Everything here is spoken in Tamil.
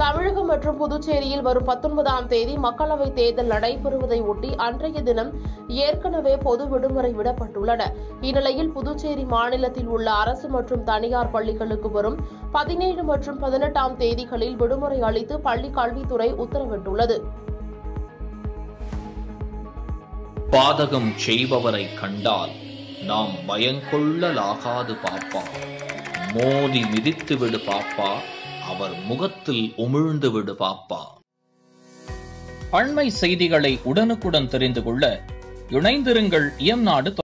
தமிழகம் மற்றும் புதுச்சேரியில் வரும் பத்தொன்பதாம் தேதி மக்களவைத் தேர்தல் நடைபெறுவதை ஒட்டி அன்றைய தினம் ஏற்கனவே பொது விடுமுறை விடப்பட்டுள்ளன இந்நிலையில் புதுச்சேரி மாநிலத்தில் உள்ள அரசு மற்றும் தனியார் பள்ளிகளுக்கு வரும் பதினேழு மற்றும் பதினெட்டாம் தேதிகளில் விடுமுறை அளித்து பள்ளிக் கல்வித்துறை உத்தரவிட்டுள்ளது பாதகம் செய்பவரை கண்டால் நாம் பயங்கொள்ளலாகாது பாப்பா மோதி மிதித்து விடு பாப்பா அவர் முகத்தில் உமிழ்ந்து விடு பாப்பா அண்மை செய்திகளை உடனுக்குடன் தெரிந்து கொள்ள இணைந்திருங்கள் இயம்நாடு